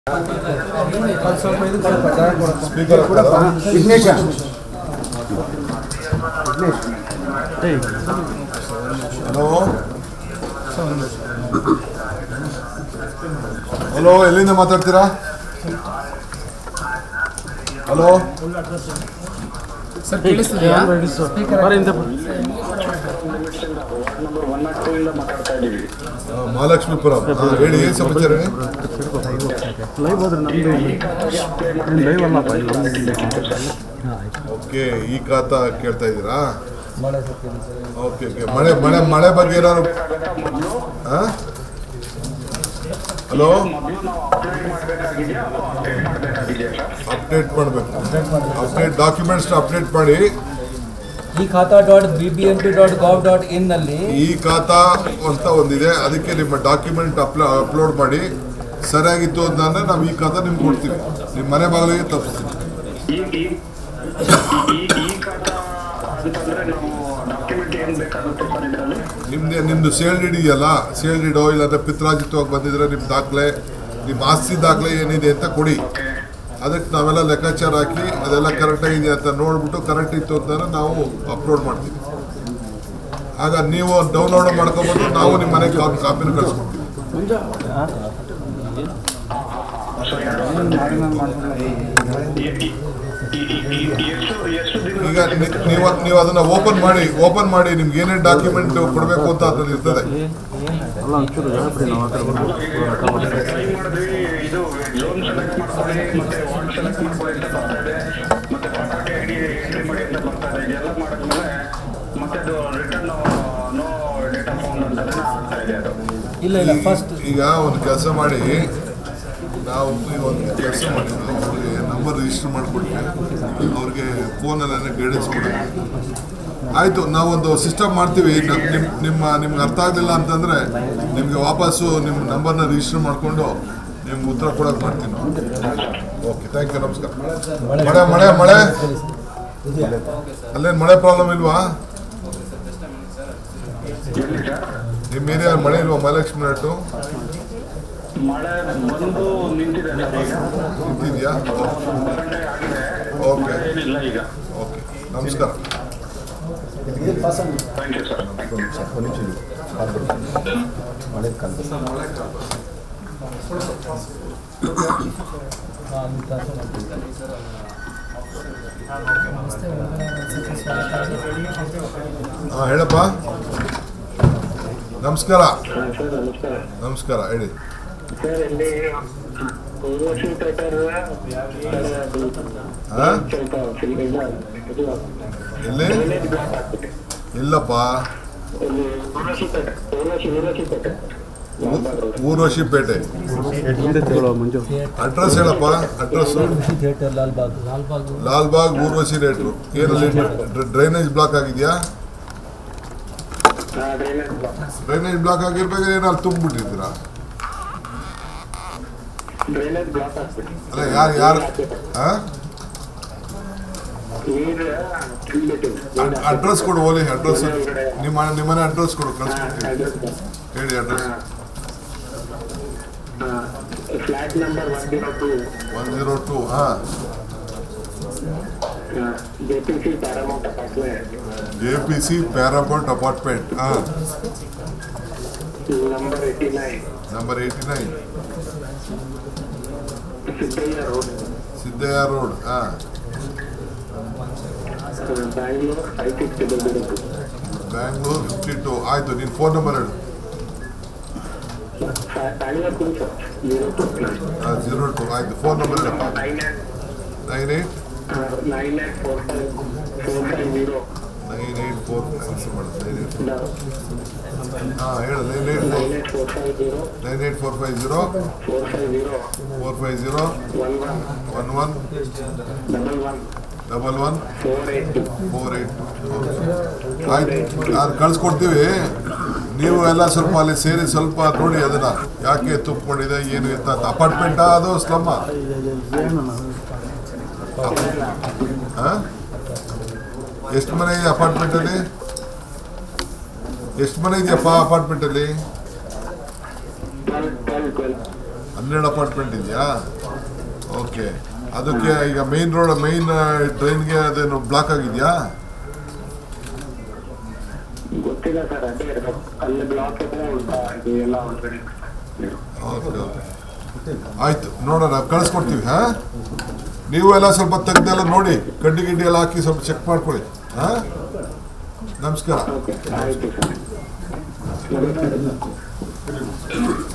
ಸ್ವಲ್ಪ ಇದು ಸ್ವಲ್ಪ ಜಾಗ ಕೊಡಪ್ಪ. ಸ್ಪೀಕರ್ ಕೊಡಪ್ಪ. ವಿಘ್ನೇಶ ಹಲೋ ಹಲೋ ಎಲ್ಲಿಂದ ಮಾತಾಡ್ತೀರಾ ಹಲೋ ಸರ್ ಕೇಳಿಸ್ತಿದೆಯಾ ನಂಬರ್ ಒನ್ ನಾಟ್ ಟೂ ಇಂದ ಮಾತಾಡ್ತಾ ಇದ್ದೀವಿ ಮಹಾಲಕ್ಷ್ಮೀಪುರಂ ಹಾ, ಹೇಳಿ ಏನು ಸಮಾಚಾರ ಹೇಳಿ ಓಕೆ ಈ ಖಾತಾ ಕೇಳ್ತಾ ಇದ್ದೀರಾ ಓಕೆ ಓಕೆ ಮಳೆ ಮಳೆ ಮಳೆ ಬಗ್ಗೆ ಏನಾದ್ರು ಹಲೋ ಮೊದಲು ನಾವು ಅಪ್ಲೈ ಮಾಡಬೇಕಾಗಿದೆಯಾ ಅಥವಾ ಅಪ್ಡೇಟ್ ಮಾಡಬೇಕಾಗಿದೆಯಾ ಸರ್ ಅಪ್ಡೇಟ್ ಮಾಡಬೇಕು ಅಪ್ಡೇಟ್ ಡಾಕ್ಯುಮೆಂಟ್ಸ್ ಅಪ್ಡೇಟ್ ಮಾಡಿ e Khata dot B B M P dot gov dot in ನಲ್ಲಿ ಈ ಖಾತಾ ಅಂತ ಒಂದಿದೆ ಅದಕ್ಕೆ ನಿಮ್ಮ ಡಾಕ್ಯುಮೆಂಟ್ ಅಪ್ಲೋ ಅಪ್ಲೋಡ್ ಮಾಡಿ ಸರಿಯಾಗಿತ್ತು ಅಂತಂದ್ರೆ ನಾವು ಈ ಖಾತಾ ನಿಮ್ಗೆ ಕೊಡ್ತೀವಿ ನಿಮ್ಮ ಮನೆ ಬಾಗಿಲಿಗೆ ತಪ್ಪಿಸ್ತೀವಿ ಈ ಈ ಈ ಈ ಖಾತಾ ಅಂತಂದ್ರೆ ನಾವು ಡಾಕ್ಯುಮೆಂಟ್ ಏನ್ ಬೇಕಾಗುತ್ತೆ ಸರ್ ಇದರಲ್ಲಿ ನಿಮ್ದು ನಿಮ್ದು ಸೇಲ್ ಡೀಡ್ ಇದೆಯಲ್ಲ ಸೇಲ್ ಡೀಡೋ ಇಲ್ಲಾಂದ್ರೆ ಪಿತ್ರಾಜಿತ್ವಾಗಿ ಬಂದಿದ್ರೆ ನಿಮ್ಮ ದಾಖಲೆ ನಿಮ್ಮ ಆಸ್ತಿ ದಾಖಲೆ ಏನಿದೆ ಅಂತ ಕೊಡಿ ಅದಕ್ಕೆ ನಾವೆಲ್ಲ ಲೆಕ್ಕಾಚಾರ ಹಾಕಿ ಅದೆಲ್ಲ ಕರೆಕ್ಟಾಗಿದೆ ಅಂತ ನೋಡ್ಬಿಟ್ಟು ಕರೆಕ್ಟ್ ಇತ್ತು ಅಂತಂದ್ರೆ ನಾವು ಅಪ್ಲೋಡ್ ಮಾಡ್ತೀವಿ ಆಗ ನೀವು ಡೌನ್ಲೋಡ್ ಮಾಡ್ಕೊಬೋದು ನಾವು ನಿಮ್ಮ ಮನೆಗೆ ಕಾಪಿನ ಕಳಿಸ್ಕೊಡ್ತೀವಿ ಎಷ್ಟು ಎಷ್ಟು ದಿನ ಈಗ ನಿ- ನೀವು ನೀವು ಅದನ್ನ ಓಪನ್ ಮಾಡಿ ಓಪನ್ ಮಾಡಿ ನಿಮ್ಗೆ ಏನೇನು ಡಾಕ್ಯುಮೆಂಟ್ ಕೊಡಬೇಕು ಅಂತ ಅದ್ರಲ್ಲಿ ಇರ್ತದೆ ಟ್ರೈ ಮಾಡಿದ್ವಿ ಇದು ಲೋನ್ ಸೆಲೆಕ್ಟ್ ಮಾಡ್ಕೊಳ್ಳಿ ಮತ್ತೆ ವಾರ್ಡ್ ಸೆಲೆಕ್ಟ್ ಮಾಡ್ಕೊಳ್ಳಿ ಅಂತ ಬರ್ತಾ ಇದೆ ಮತ್ತೆ ಪ್ರಾಪರ್ಟಿ ಐ ಡಿ ಎಂಟ್ರಿ ಮಾಡಿ ಅಂತ ಬರ್ತಾ ಇದೆ ಇದೆಲ್ಲ ಮಾಡಿದ್ಮೇಲೆ ಮತ್ತೆ ಅದು ರಿಟರ್ನ್ ನೋ ಡೇಟಾ ಫೌಂಡ್ ಅಂತ ಆಗ್ತಾ ಇದೆ ಅದು ಇಲ್ಲ ಇಲ್ಲ ಫಸ್ಟ್ ಈಗ ಒಂದು ಕೆಲಸ ಮಾಡಿ ನಾವು ಈಗ ಒಂದು ಕೆಲಸ ಮಾಡಿ ಅವ್ರಿಗೆ ನಂಬರ್ ರಿಜಿಸ್ಟರ್ ಮಾಡಿಕೊಟ್ವಿ ಅವ್ರಿಗೆ ಫೋನಲ್ಲೇನೆ ಗೈಡೆನ್ಸ್ ಕೊಡಿ ಆಯಿತು ನಾವೊಂದು ಸಿಸ್ಟಮ್ ಮಾಡ್ತೀವಿ ನ- ನಿಮ್ ನಿಮ್ಮ ನಿಮ್ಗೆ ಅರ್ಥ ಆಗಲಿಲ್ಲ ಅಂತಂದರೆ ನಿಮಗೆ ವಾಪಸ್ಸು ನಿಮ್ಮ ನಂಬರ್ನ ರಿಜಿಸ್ಟರ್ ಮಾಡಿಕೊಂಡು ನಿಮ್ಗೆ ಉತ್ತರ ಕೊಡೋಕೆ ಮಾಡ್ತೀನಿ ಓಕೆ ಥ್ಯಾಂಕ್ ಯು ನಮಸ್ಕಾರ ಮಳೆ ಮಳೆ ಮಳೆ ಅಲ್ಲೇನು ಮಳೆ ಪ್ರಾಬ್ಲಮ್ ಇಲ್ವಾ ನಿಮ್ಮ ಏರಿಯಾ ಮಳೆ ಇಲ್ವಾ ಮಹಾಲಕ್ಷ್ಮಿ ನಟ್ಟು ಮಳೆ ಬಂದು ನಿಂತಿದೆ ಸರ್ ಈಗ ಇದೆಯಾ ಗಂಟೆ ಆಗಿದೆ ಓಕೆ ಏನಿಲ್ಲ ಈಗ ಓಕೆ ನಮಸ್ಕಾರ thank you sir thank you ಹಾಂ ಹೇಳಪ್ಪ ನಮಸ್ಕಾರ ಸರ್ ನಮಸ್ಕಾರ ನಮಸ್ಕಾರ ಹೇಳಿ ಸರ್ ಇಲ್ಲಿ ಊರ್ವಶಿ ಥಿಯೇಟರ್ ಹಾಂ ಸ್ವಲ್ಪ ಫಿಲ್ಮ್ ಇಲ್ಲ ಇದು ಎಲ್ಲಿ ಡ್ರೈನೇಜ್ ಬ್ಲಾಕ್ ಆಗ್ಬಿಟ್ಟು ಇಲ್ಲಪ್ಪ ಇಲ್ಲಿ ಊರ್ವಶಿ ಥಿಯೇಟರ್ ಊರ್ವಶಿ ಊರ್ವಶಿ ಥಿಯೇಟರ್ ಊರ್ವಶಿ ಪೇಟೆ ಅಡ್ರೆಸ್ ಹೇಳಪ್ಪ ಅಡ್ರೆಸ್ ಥಿಯೇಟರ್ ಲಾಲ್ಬಾಗ್ ಲಾಲ್ಬಾಗ್ ಲಾಲ್ಬಾಗ್ ಊರ್ವಶಿ ರೇಟ್ರು ಏನಲ್ಲಿ ಡ್ರೈನೇಜ್ ಬ್ಲಾಕ್ ಆಗಿದೆಯಾ ಡ್ರೈನೇಜ್ ಬ್ಲಾಕ್ ಡ್ರೈನೇಜ್ ಬ್ಲಾಕ್ ಆಗಿರ್ಬೇಕಾದ್ರೆ ಏನಾದ್ರು ತುಂಬಿಬಿಟ್ಟಿದ್ದೀರಾ ಡ್ರೈನೇಜ್ ಬ್ಲಾಕ್ ಆಗ್ಬಿಟ್ಟು ಅಲ್ಲ ಯಾರು ಯಾರು ಹಾಂ ನೀರು ತುಂಬಿಟ್ಟು ಅಡ್ರೆಸ್ ಕೊಡು ಓಲಿ ಅಡ್ರೆಸ್ ನಿಮ್ಮ ನಿಮ್ಮನೆ ಅಡ್ರೆಸ್ ಕೊಡು ಕಳಿಸ್ಕೊಡ್ತೀವಿ ಹೇಳಿ address flat number one zero two one zero two ಹಾಂ J P C Paramount apartment J P C Paraport apartment ಹಾಂ number eighty nine number eighty nine Siddaiah road Siddaiah road ಹಾಂ Bangalore five six double zero two Bangalore fifty two ಆಯಿತು ನಿನ್ನ phone number ಹೇಳು ಬ್ಯಾಂಗ್ಳೂರ್ ಕುಡಿ sir zero two ಹಾಂ zero two ಆಯಿತು phone number ಹೇಳಪ್ಪ nine nine eight nine nine four five four five zero nine eight four answer ಮಾಡು nine eight ಹಾಂ ಹೇಳು nine eight nine four eight four five zero nine eight four five zero four five zero four five zero one one one one double one double one four eight two four eight ಆಯ್ತು ನಾನು ಕಳ್ಸ್ಕೊಡ್ತೀವಿ ನೀವು ಎಲ್ಲ ಸ್ವಲ್ಪ ಅಲ್ಲಿ ಸೇರಿ ಸ್ವಲ್ಪ ನೋಡಿ ಅದನ್ನ ಯಾಕೆ ತುಪ್ಕೊಂಡಿದೆ ಏನು ಅಂತ ಅಪಾರ್ಟ್ಮೆಂಟಾ ಅದು ಸ್ಲಮ್ಮ ಎಷ್ಟು ಮನೆ ಇದೆ ಅಪಾರ್ಟ್ಮೆಂಟಲ್ಲಿ ಎಷ್ಟು ಮನೆ ಇದೆಯಪ್ಪ ಅಪಾರ್ಟ್ಮೆಂಟಲ್ಲಿ ಟ್ವೆಲ್ ಟ್ವೆಲ್ ಟ್ವೆಲ್ ಹನ್ನೆರಡು ಅಪಾರ್ಟ್ಮೆಂಟ್ ಇದೆಯಾ ಓಕೆ ಅದಕ್ಕೆ ಈಗ ಮೇನ್ ರೋಡ್ ಮೇನ್ ಟ್ರೈನ್ಗೆ ಅದೇನು ಬ್ಲಾಕ್ ಆಗಿದೆಯಾ ಗೊತ್ತಿಲ್ಲ ಸರ್ ಅದೇ ಇರ್ಬೇಕು ಅಲ್ಲಿ ಬ್ಲಾಕ್ ಇದ್ರೆ ಉಲ್ಟಾ ಇದು ಎಲ್ಲ ಆಲ್ರೆಡಿ ಓಕೆ ಓಕೆ ಆಯ್ತು ನೋಡೋಣ ಕಳಿಸ್ಕೊಡ್ತೀವಿ ಹಾ ನೀವು ಎಲ್ಲ ಸ್ವಲ್ಪ ತೆಗ್ದೆಲ್ಲ ನೋಡಿ ಕಡ್ಡಿ ಗಿಡ್ಡಿ ಎಲ್ಲ ಹಾಕಿ ಸ್ವಲ್ಪ ಚೆಕ್ ಮಾಡ್ಕೊಳ್ಳಿ ಹಾ ನಮಸ್ಕಾರ ಓಕೆ ಆಯ್ತು ಸರ್